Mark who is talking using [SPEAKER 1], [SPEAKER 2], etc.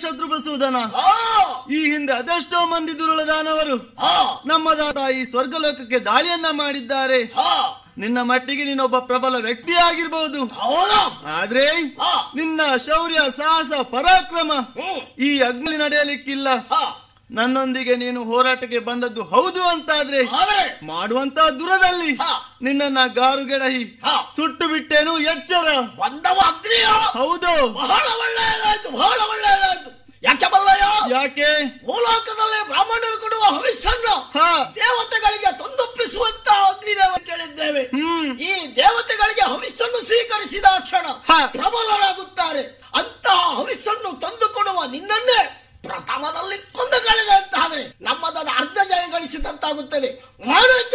[SPEAKER 1] ಶತ್ರುಪಸೂದನ
[SPEAKER 2] ಆ,
[SPEAKER 1] ಈ ಹಿಂದೆ ಅದೆಷ್ಟೋ ಮಂದಿ ದುರುಳದಾನವರು
[SPEAKER 2] ಆ,
[SPEAKER 1] ನಮ್ಮದಾದ ಈ ಸ್ವರ್ಗಲೋಕಕ್ಕೆ ದಾಳಿಯನ್ನ ಮಾಡಿದ್ದಾರೆ
[SPEAKER 2] ಆ,
[SPEAKER 1] ನಿನ್ನ ಮಟ್ಟಿಗೆ ನೀನೊಬ್ಬ ಪ್ರಬಲ ವ್ಯಕ್ತಿ ಆಗಿರ್ಬಹುದು
[SPEAKER 2] ಹೌದಾ
[SPEAKER 1] ಆದ್ರೆ
[SPEAKER 2] ಆ,
[SPEAKER 1] ನಿನ್ನ ಶೌರ್ಯ ಸಾಹಸ ಪರಾಕ್ರಮ
[SPEAKER 2] ಹ್ಮ್,
[SPEAKER 1] ಈ ಅಗ್ನಿ ನಡೆಯಲಿಕ್ಕಿಲ್ಲ
[SPEAKER 2] ಆ,
[SPEAKER 1] ನನ್ನೊಂದಿಗೆ ನೀನು ಹೋರಾಟಕ್ಕೆ ಬಂದದ್ದು ಹೌದು ಅಂತಾದ್ರೆ
[SPEAKER 2] ಆದ್ರೆ
[SPEAKER 1] ಮಾಡುವಂತ ದುರದಲ್ಲಿ
[SPEAKER 2] ಹಾ.
[SPEAKER 1] ನಿನ್ನನ್ನ ಗಾರುಗೆಡಹಿ
[SPEAKER 2] ಹಾ.
[SPEAKER 1] ಸುಟ್ಟು ಬಿಟ್ಟೇನು ಎಚ್ಚರ
[SPEAKER 2] ಬಂದವ ಅಗ್ನಿಯ
[SPEAKER 1] ಹೌದು
[SPEAKER 2] ಬಹಳ ಒಳ್ಳೆಯದಾಯ್ತು ಬಹಳ ಒಳ್ಳೆಯದಾಯ್ತು ಯಾಕೆ ಬಲ್ಲಯ್ಯ
[SPEAKER 1] ಯಾಕೆ
[SPEAKER 2] ಭೂಲೋಕದಲ್ಲಿ ಬ್ರಾಹ್ಮಣರು ಕೊಡುವ ಹವಿಸ್ಸನ್ನ
[SPEAKER 1] ಹಾ
[SPEAKER 2] ದೇವತೆಗಳಿಗೆ ತಂದೊಪ್ಪಿಸುವಂತ ಅಗ್ನಿದೇವ ಕೇಳಿದ್ದೇವೆ
[SPEAKER 1] ಹ್ಮ್
[SPEAKER 2] ಈ ದೇವತೆಗಳಿಗೆ ಹವಿಸ್ಸನ್ನು ಸ್ವೀಕರಿಸಿದ ಕ್ಷಣ
[SPEAKER 1] ಹಾ.
[SPEAKER 2] ಪ್ರಬಲರಾಗುತ್ತಾರೆ ಅಂತಹ ಹವಿಸ್ಸನ್ನು ತಂದು ಕೊಡುವ ನಿನ್ನನ್ನೇ ಪ್ರಥಮದಲ್ಲಿ ಕೊಂದು ಕಳೆದಂತಾದ್ರೆ ನಮ್ಮದಾದ ಅರ್ಧ ಜಯ ಗಳಿಸಿದಂತಾಗುತ್ತದೆ ಮಾಡು